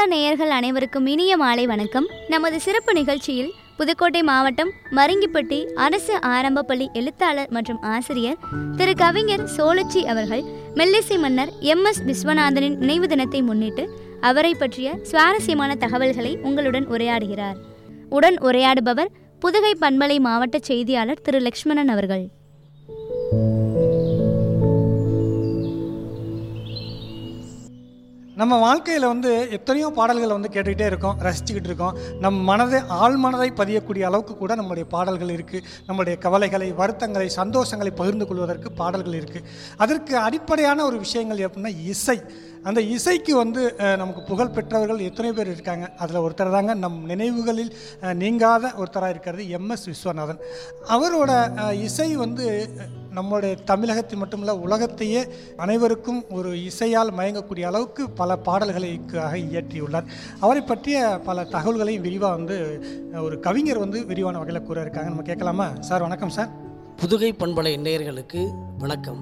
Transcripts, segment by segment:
நேயர்கள் அனைவருக்கும் இனிய மாலை வணக்கம் நமது சிறப்பு நிகழ்ச்சியில் புதுக்கோட்டை மாவட்டம் மருங்கிப்பட்டி அரசு ஆரம்ப பள்ளி எழுத்தாளர் மற்றும் ஆசிரியர் திரு கவிஞர் சோழச்சி அவர்கள் மெல்லிசை மன்னர் எம் எஸ் விஸ்வநாதனின் நினைவு தினத்தை முன்னிட்டு அவரை பற்றிய சுவாரஸ்யமான தகவல்களை உங்களுடன் உரையாடுகிறார் உடன் உரையாடுபவர் புதுகை பண்பலை மாவட்ட செய்தியாளர் திரு லக்ஷ்மணன் அவர்கள் நம்ம வாழ்க்கையில் வந்து எத்தனையோ பாடல்களை வந்து கேட்டுக்கிட்டே இருக்கோம் ரசிச்சுக்கிட்டு இருக்கோம் நம் மனதை ஆழ் மனதை பதியக்கூடிய அளவுக்கு கூட நம்முடைய பாடல்கள் இருக்குது நம்முடைய கவலைகளை வருத்தங்களை சந்தோஷங்களை பகிர்ந்து கொள்வதற்கு பாடல்கள் இருக்குது அதற்கு அடிப்படையான ஒரு விஷயங்கள் எப்படின்னா இசை அந்த இசைக்கு வந்து அஹ், நமக்கு புகழ் பெற்றவர்கள் எத்தனை பேர் இருக்காங்க அதில் ஒருத்தர் தாங்க நம் நினைவுகளில் அஹ், நீங்காத ஒருத்தராக இருக்கிறது எம்எஸ் விஸ்வநாதன் அவரோட அஹ், இசை வந்து அஹ், நம்முடைய தமிழகத்தில் மட்டுமல்ல உலகத்தையே அனைவருக்கும் ஒரு இசையால் மயங்கக்கூடிய அளவுக்கு பல பாடல்களுக்காக இயற்றியுள்ளார் அவரை பற்றிய பல தகவல்களையும் விரிவாக வந்து அஹ், ஒரு கவிஞர் வந்து விரிவான வகையில் கூற இருக்காங்க நம்ம கேட்கலாமா சார் வணக்கம் சார் புதுகை பண்பலை நேயர்களுக்கு வணக்கம்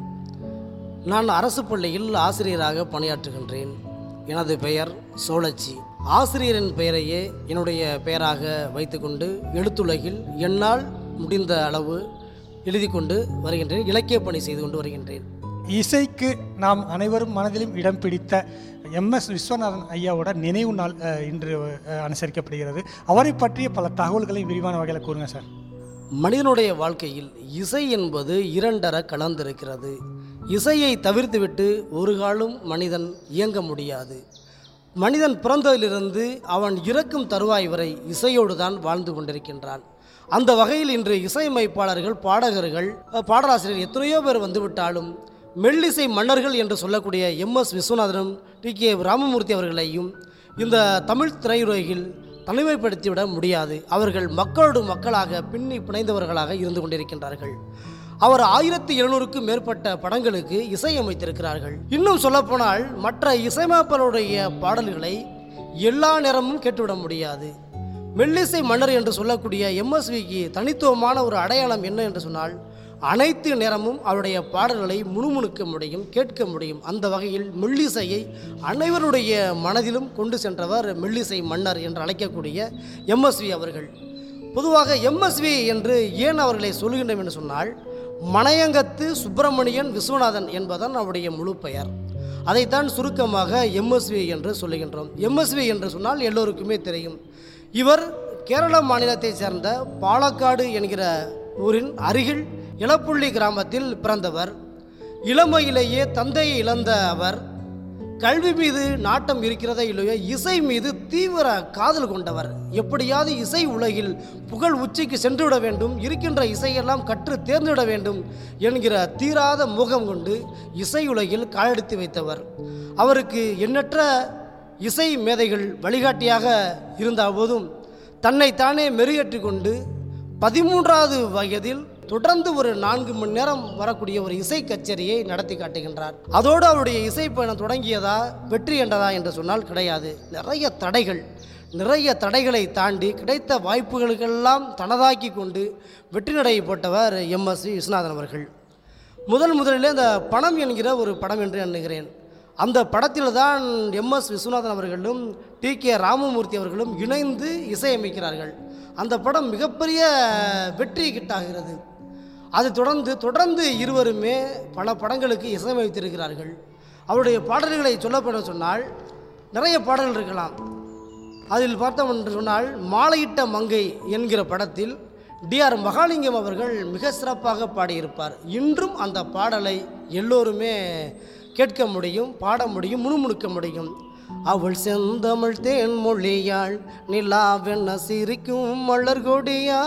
நான் அரசு பள்ளியில் ஆசிரியராக பணியாற்றுகின்றேன் எனது பெயர் சோழச்சி ஆசிரியரின் பெயரையே என்னுடைய பெயராக வைத்துக்கொண்டு எழுத்துலகில் என்னால் முடிந்த அளவு எழுதி கொண்டு வருகின்றேன் இலக்கிய பணி செய்து கொண்டு வருகின்றேன் இசைக்கு நாம் அனைவரும் மனதிலும் இடம் பிடித்த எம்எஸ் விஸ்வநாதன் ஐயாவோட நினைவு நாள் அஹ், இன்று அஹ், அனுசரிக்கப்படுகிறது அவரை பற்றிய பல தகவல்களையும் விரிவான வகையில் கூறுங்க சார் மனிதனுடைய வாழ்க்கையில் இசை என்பது இரண்டர கலந்திருக்கிறது இசையை தவிர்த்துவிட்டு ஒரு காலம் மனிதன் இயங்க முடியாது மனிதன் பிறந்ததிலிருந்து அவன் இறக்கும் தருவாய் வரை இசையோடு தான் வாழ்ந்து கொண்டிருக்கின்றான் அந்த வகையில் இன்று இசையமைப்பாளர்கள் பாடகர்கள் அஹ், பாடலாசிரியர் எத்தனையோ பேர் வந்துவிட்டாலும் மெல்லிசை மன்னர்கள் என்று சொல்லக்கூடிய எம் எஸ் விஸ்வநாதனும் டி கே ராமமூர்த்தி அவர்களையும் இந்த தமிழ் திரையுலகில் தனிமைப்படுத்திவிட முடியாது அவர்கள் மக்களோடு மக்களாக பின்னி பிணைந்தவர்களாக இருந்து கொண்டிருக்கின்றார்கள் அவர் ஆயிரத்தி எழுநூறுக்கும் மேற்பட்ட படங்களுக்கு இசையமைத்திருக்கிறார்கள் இன்னும் சொல்லப்போனால் மற்ற இசையமைப்பாளருடைய பாடல்களை எல்லா நேரமும் கேட்டுவிட முடியாது மெல்லிசை மன்னர் என்று சொல்லக்கூடிய எம்எஸ்விக்கு தனித்துவமான ஒரு அடையாளம் என்ன என்று சொன்னால் அனைத்து நேரமும் அவருடைய பாடல்களை முணுமுணுக்க முடியும் கேட்க முடியும் அந்த வகையில் மெல்லிசையை அனைவருடைய மனதிலும் கொண்டு சென்றவர் மெல்லிசை மன்னர் என்று அழைக்கக்கூடிய எம்எஸ்வி அவர்கள் பொதுவாக எம்எஸ்வி என்று ஏன் அவர்களை சொல்லுகின்றோம் என்று சொன்னால் மணையங்கத்து சுப்பிரமணியன் விஸ்வநாதன் என்பதன் அவருடைய முழு பெயர் அதைத்தான் சுருக்கமாக எம்எஸ்வி என்று சொல்லுகின்றோம் எம்எஸ்வி என்று சொன்னால் எல்லோருக்குமே தெரியும் இவர் கேரள மாநிலத்தைச் சேர்ந்த பாலக்காடு என்கிற ஊரின் அருகில் இளப்புள்ளி கிராமத்தில் பிறந்தவர் இளமையிலேயே தந்தையை இழந்த அவர் கல்வி மீது நாட்டம் இருக்கிறதா இல்லையோ இசை மீது தீவிர காதல் கொண்டவர் எப்படியாவது இசை உலகில் புகழ் உச்சிக்கு சென்றுவிட வேண்டும் இருக்கின்ற இசையெல்லாம் கற்று தேர்ந்துவிட வேண்டும் என்கிற தீராத முகம் கொண்டு இசை உலகில் காலெடுத்து வைத்தவர் அவருக்கு எண்ணற்ற இசை மேதைகள் வழிகாட்டியாக இருந்த போதும் தன்னைத்தானே மெருகேற்றி கொண்டு பதிமூன்றாவது வயதில் தொடர்ந்து ஒரு நான்கு மணி நேரம் வரக்கூடிய ஒரு இசை கச்சேரியை நடத்தி காட்டுகின்றார் அதோடு அவருடைய இசை பயணம் தொடங்கியதா வெற்றி என்றதா என்று சொன்னால் கிடையாது நிறைய தடைகள் நிறைய தடைகளை தாண்டி கிடைத்த வாய்ப்புகளுக்கெல்லாம் தனதாக்கி கொண்டு வெற்றி நடை போட்டவர் எம் எஸ் விஸ்வநாதன் அவர்கள் முதல் முதலிலே இந்த பணம் என்கிற ஒரு படம் என்று எண்ணுகிறேன் அந்த படத்தில் தான் எம்எஸ் விஸ்வநாதன் அவர்களும் டி கே ராமமூர்த்தி அவர்களும் இணைந்து இசையமைக்கிறார்கள் அந்த படம் மிகப்பெரிய வெற்றி கிட்டாகிறது அதை தொடர்ந்து தொடர்ந்து இருவருமே பல படங்களுக்கு இசையமைத்திருக்கிறார்கள் அவருடைய பாடல்களை சொல்லப்பட சொன்னால் நிறைய பாடல்கள் இருக்கலாம் அதில் பார்த்தோம் என்று சொன்னால் மாலையிட்ட மங்கை என்கிற படத்தில் டிஆர் மகாலிங்கம் அவர்கள் மிக சிறப்பாக பாடியிருப்பார் இன்றும் அந்த பாடலை எல்லோருமே கேட்க முடியும் பாட முடியும் முணுமுணுக்க முடியும் அவள் செந்தமிழ் தேன் மொழியாள் நிலாவென்ன சிரிக்கும் மலர் கொடியா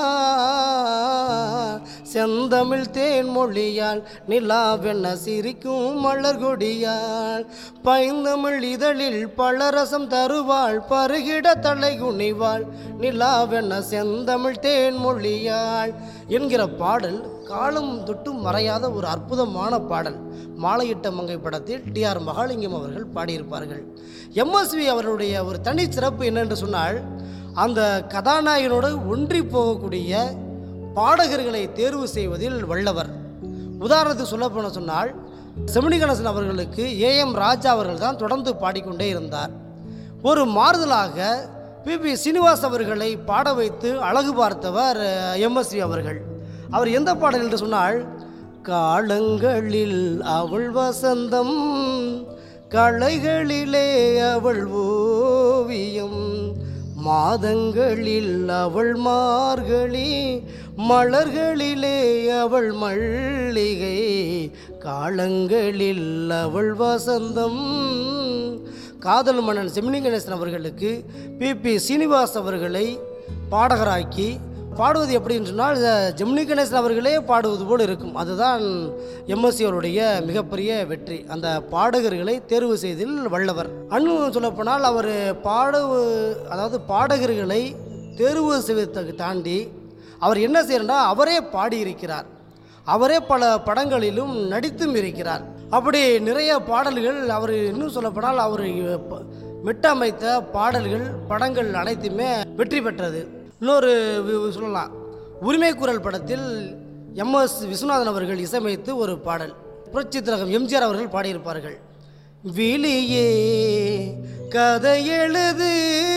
செந்தமிழ் தேன் மொழியாள் நிலாவென்ன சிரிக்கும் மலர் கொடியாள் பைந்தமிழ் இதழில் பலரசம் தருவாள் பருகிட தலை குனிவாள் நிலாவென்ன செந்தமிழ் தேன் மொழியாள் என்கிற பாடல் காலம் தொட்டு மறையாத ஒரு அற்புதமான பாடல் மாலையிட்ட மங்கை படத்தில் டிஆர் மகாலிங்கம் அவர்கள் பாடியிருப்பார்கள் எம்எஸ்வி அவர்களுடைய ஒரு தனி சிறப்பு என்னென்று சொன்னால் அந்த கதாநாயகனோடு ஒன்றி போகக்கூடிய பாடகர்களை தேர்வு செய்வதில் வல்லவர் உதாரணத்துக்கு சொல்ல போன சொன்னால் செமினி கணேசன் அவர்களுக்கு ஏஎம் ராஜா அவர்கள் தான் தொடர்ந்து பாடிக்கொண்டே இருந்தார் ஒரு மாறுதலாக பிபி சீனிவாஸ் அவர்களை பாட வைத்து அழகு பார்த்தவர் எம்எஸ்வி அவர்கள் அவர் எந்த பாடல் என்று சொன்னால் காலங்களில் அவள் வசந்தம் கலைகளிலே அவள் ஓவியம் மாதங்களில் அவள் மார்கழி மலர்களிலே அவள் மல்லிகை காலங்களில் அவள் வசந்தம் காதல் மன்னன் செமினி கணேசன் அவர்களுக்கு பிபி சீனிவாஸ் அவர்களை பாடகராக்கி பாடுவது எப்படின்னு சொன்னால் அஹ், ஜெமினி கணேசன் அவர்களே பாடுவது போல் இருக்கும் அதுதான் எம்எஸ்சி அவருடைய மிகப்பெரிய வெற்றி அந்த பாடகர்களை தேர்வு செய்தில் வல்லவர் அண்ணன் சொல்லப்போனால் அவர் பாடு அதாவது பாடகர்களை தேர்வு செய்வதை தாண்டி அவர் என்ன செய்யறா அவரே பாடியிருக்கிறார் அவரே பல படங்களிலும் நடித்தும் இருக்கிறார் அப்படி நிறைய பாடல்கள் அவர் இன்னும் சொல்லப்போனால் அவர் ப- மெட்டமைத்த பாடல்கள் படங்கள் அனைத்துமே வெற்றி பெற்றது இன்னொரு வி- வி- சொல்லலாம் உரிமை குரல் படத்தில் எம்எஸ் விஸ்வநாதன் அவர்கள் இசையமைத்து ஒரு பாடல் புரட்சி திலகம் எம்ஜிஆர் அவர்கள் பாடியிருப்பார்கள் விழியே கதை எழுது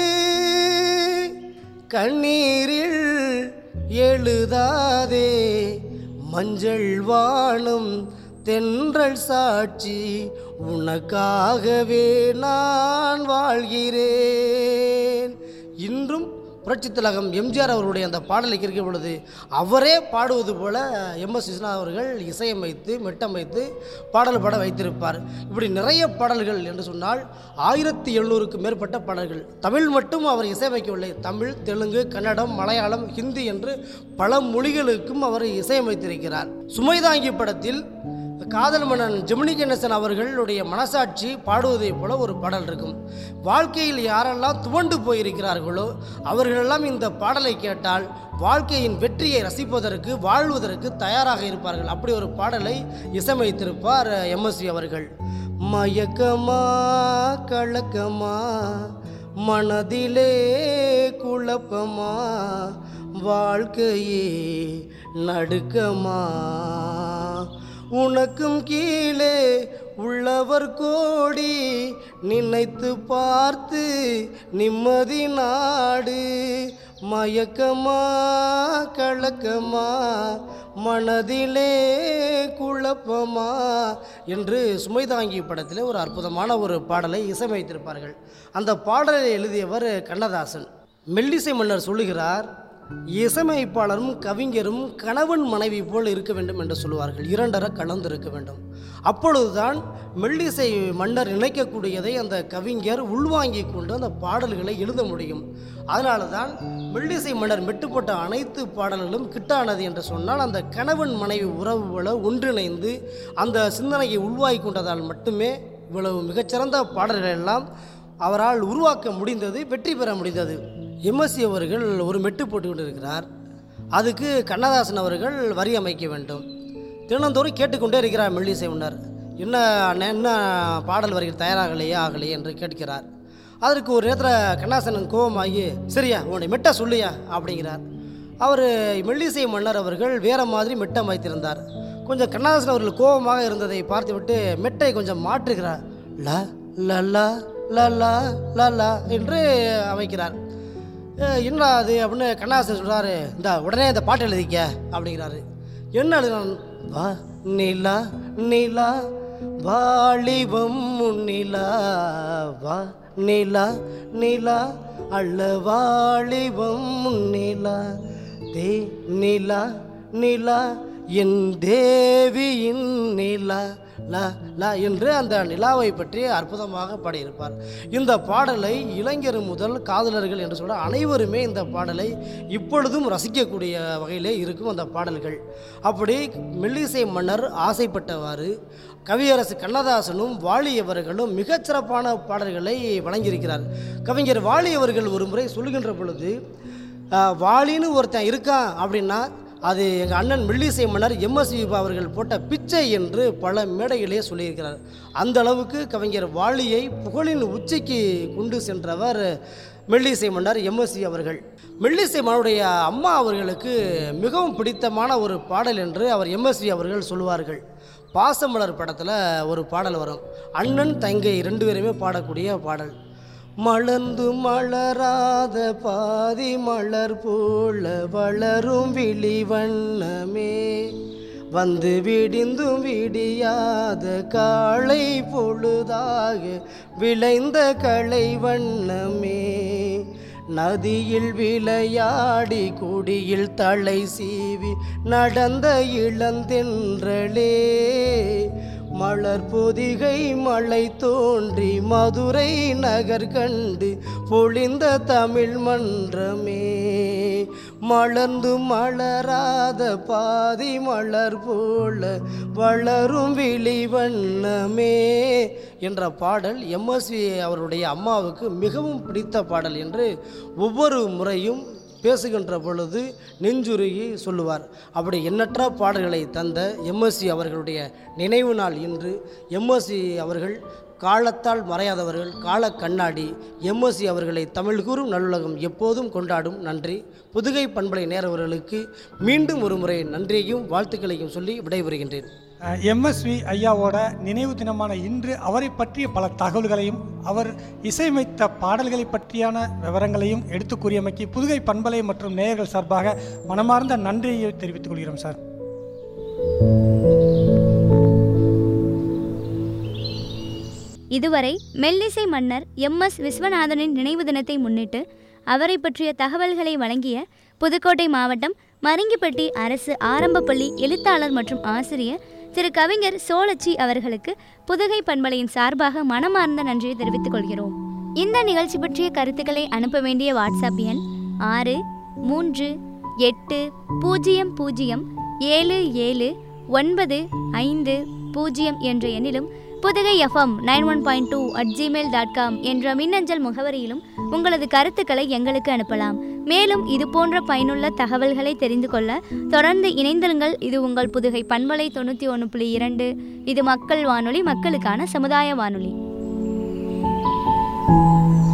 கண்ணீரில் எழுதாதே மஞ்சள் வானம் தென்றல் சாட்சி உனக்காகவே நான் வாழ்கிறேன் இன்றும் புரட்சித் திலகம் எம்ஜிஆர் அவருடைய அந்த பாடலை கேட்கிற பொழுது அவரே பாடுவது போல எம்எஸ் விஸ்வநாத் அவர்கள் இசையமைத்து மெட்டமைத்து பாடல் பாட வைத்திருப்பார் இப்படி நிறைய பாடல்கள் என்று சொன்னால் ஆயிரத்தி எழுநூறுக்கும் மேற்பட்ட பாடல்கள் தமிழ் மட்டும் அவர் இசையமைக்கவில்லை தமிழ் தெலுங்கு கன்னடம் மலையாளம் ஹிந்தி என்று பல மொழிகளுக்கும் அவர் இசையமைத்திருக்கிறார் சுமைதாங்கி படத்தில் காதல் மன்னன் ஜெமினி கணேசன் அவர்களுடைய மனசாட்சி பாடுவதைப் போல ஒரு பாடல் இருக்கும் வாழ்க்கையில் யாரெல்லாம் துவண்டு போயிருக்கிறார்களோ அவர்களெல்லாம் இந்த பாடலை கேட்டால் வாழ்க்கையின் வெற்றியை ரசிப்பதற்கு வாழ்வதற்கு தயாராக இருப்பார்கள் அப்படி ஒரு பாடலை இசையமைத்திருப்பார் எம்எஸ்வி அவர்கள் மயக்கமா கலக்கமா மனதிலே குழப்பமா வாழ்க்கையே நடுக்கமா உனக்கும் கீழே உள்ளவர் கோடி நினைத்து பார்த்து நிம்மதி நாடு மயக்கமா கலக்கமா மனதிலே குழப்பமா என்று சுமைதாங்கி படத்தில் ஒரு அற்புதமான ஒரு பாடலை இசையமைத்திருப்பார்கள் அந்த பாடலை எழுதியவர் கண்ணதாசன் மெல்லிசை மன்னர் சொல்லுகிறார் இசையமைப்பாளரும் கவிஞரும் கணவன் மனைவி போல் இருக்க வேண்டும் என்று சொல்லுவார்கள் இரண்டரை கலந்து இருக்க வேண்டும் அப்பொழுதுதான் மெல்லிசை மன்னர் நினைக்கக்கூடியதை அந்த கவிஞர் உள்வாங்கிக் கொண்டு அந்த பாடல்களை எழுத முடியும் அதனால தான் மெல்லிசை மன்னர் மெட்டுப்பட்ட அனைத்து பாடல்களும் கிட்டானது என்று சொன்னால் அந்த கணவன் மனைவி உறவுகளை ஒன்றிணைந்து அந்த சிந்தனையை உள்வாங்கி கொண்டதால் மட்டுமே இவ்வளவு மிகச்சிறந்த பாடல்கள் எல்லாம் அவரால் உருவாக்க முடிந்தது வெற்றி பெற முடிந்தது எம்எஸ்சி அவர்கள் ஒரு மெட்டு போட்டு கொண்டிருக்கிறார் அதுக்கு கண்ணதாசன் அவர்கள் வரி அமைக்க வேண்டும் தினந்தோறும் கேட்டுக்கொண்டே இருக்கிறார் மெல்லிசை முன்னர் என்ன அண்ணே, என்ன பாடல் வரிகள் தயாராகலையே ஆகலையே என்று கேட்கிறார் அதற்கு ஒரு நேரத்தில் கண்ணாசனன் கோபமாகி சரியா உன்னுடைய மெட்டை சொல்லியா அப்படிங்கிறார் அவர் மெல்லிசை மன்னர் அவர்கள் வேற மாதிரி மெட்டை அமைத்திருந்தார் கொஞ்சம் கண்ணதாசன் அவர்கள் கோபமாக இருந்ததை பார்த்துவிட்டு மெட்டை கொஞ்சம் மாற்றுகிறார் ல ல ல ல ல ல ல என்று அமைக்கிறார் "ஏய், என்னடா அது அப்படின்னு கண்ணாசன் சொல்கிறாரு இந்த உடனே இந்த பாட்டு எழுதிக்க அப்படிங்கிறாரு என்ன எழுதினான் வா நிலா நிலா வாலிபம் முன்னிலா வா நிலா நிலா அள்ள வாலிபம் முன்னிலா தே நிலா நிலா என் தேவியின் நிலா லா லா என்று அந்த நிலாவை பற்றி அற்புதமாக பாடியிருப்பார் இந்த பாடலை இளைஞர் முதல் காதலர்கள் என்று சொல்ல அனைவருமே இந்த பாடலை இப்பொழுதும் ரசிக்கக்கூடிய வகையிலே இருக்கும் அந்த பாடல்கள் அப்படி மெல்லிசை மன்னர் ஆசைப்பட்டவாறு கவியரசு கண்ணதாசனும் வாலி அவர்களும் மிகச்சிறப்பான பாடல்களை வழங்கியிருக்கிறார் கவிஞர் வாலி அவர்கள் ஒரு முறை சொல்லுகின்ற பொழுது ஆஹ், வாலின்னு ஒருத்தன் இருக்கான் அப்படின்னா அது எங்கள் அண்ணன் மெல்லிசை மன்னர் எம்எஸ்வி அவர்கள் போட்ட பிச்சை என்று பல மேடைகளே சொல்லியிருக்கிறார் அந்த அளவுக்கு கவிஞர் வாலியை புகழின் உச்சிக்கு கொண்டு சென்றவர் மெல்லிசை மன்னர் எம்எஸ்வி அவர்கள் மெல்லிசை மன்னருடைய அம்மா அவர்களுக்கு மிகவும் பிடித்தமான ஒரு பாடல் என்று அவர் எம்எஸ்வி அவர்கள் சொல்லுவார்கள் பாசமலர் படத்தில் ஒரு பாடல் வரும் அண்ணன் தங்கை ரெண்டு பேருமே பாடக்கூடிய பாடல் மலர்ந்து மலராத பாதி மலர் போல வளரும் விழி வண்ணமே வந்து விடிந்தும் விடியாத காலை பொழுதாக விளைந்த களை வண்ணமே நதியில் விளையாடி குடியில் தலை சீவி நடந்த இளந்தென்றலே மலர் பொதிகை மழை தோன்றி மதுரை நகர் கண்டு பொழிந்த தமிழ் மன்றமே மலர்ந்து மலராத பாதி மலர் போல வளரும் விழி வண்ணமே என்ற பாடல் எம்எஸ்வி அவருடைய அம்மாவுக்கு மிகவும் பிடித்த பாடல் என்று ஒவ்வொரு முறையும் பேசுகின்ற பொழுது நெஞ்சுருகி சொல்லுவார் அப்படி எண்ணற்ற பாடல்களை தந்த எம்எஸ்சி அவர்களுடைய நினைவு நாள் இன்று எம்எஸ்சி அவர்கள் காலத்தால் மறையாதவர்கள் கால கண்ணாடி எம்எஸ்சி அவர்களை தமிழ் கூறும் நல்லுலகம் எப்போதும் கொண்டாடும் நன்றி புதுகை பண்பலை நேரவர்களுக்கு மீண்டும் ஒரு முறை நன்றியையும் வாழ்த்துக்களையும் சொல்லி விடைபெறுகின்றேன் எம்எஸ்வி ஐயாவோட நினைவு தினமான இன்று அவரை பற்றிய பல தகவல்களையும் அவர் இசையமைத்த பாடல்களை பற்றியான விவரங்களையும் எடுத்துக் கூறியமைக்கு புதுகை பண்பலை மற்றும் நேயர்கள் சார்பாக மனமார்ந்த நன்றியை தெரிவித்துக் கொள்கிறோம் சார் இதுவரை மெல்லிசை மன்னர் எம் எஸ் விஸ்வநாதனின் நினைவு தினத்தை முன்னிட்டு அவரை பற்றிய தகவல்களை வழங்கிய புதுக்கோட்டை மாவட்டம் மருங்கிப்பட்டி அரசு ஆரம்பப்பள்ளி எழுத்தாளர் மற்றும் ஆசிரியர் திரு கவிஞர் சோழச்சி அவர்களுக்கு புதுகை பண்பலையின் சார்பாக மனமார்ந்த நன்றியை தெரிவித்துக் கொள்கிறோம் இந்த நிகழ்ச்சி பற்றிய கருத்துக்களை அனுப்ப வேண்டிய வாட்ஸ்அப் எண் ஆறு மூன்று எட்டு பூஜ்ஜியம் பூஜ்ஜியம் ஏழு ஏழு ஒன்பது ஐந்து பூஜ்ஜியம் என்ற எண்ணிலும் Pudugai FM nine one point two at Gmail dot com என்ற மின்னஞ்சல் முகவரியிலும் உங்களது கருத்துக்களை எங்களுக்கு அனுப்பலாம் மேலும் இது போன்ற பயனுள்ள தகவல்களை தெரிந்து கொள்ள தொடர்ந்து இணைந்திருங்கள் இது உங்கள் புதுகை பண்பலை தொண்ணூற்றி ஒன்று புள்ளி இரண்டு இது மக்கள் வானொலி மக்களுக்கான சமுதாய வானொலி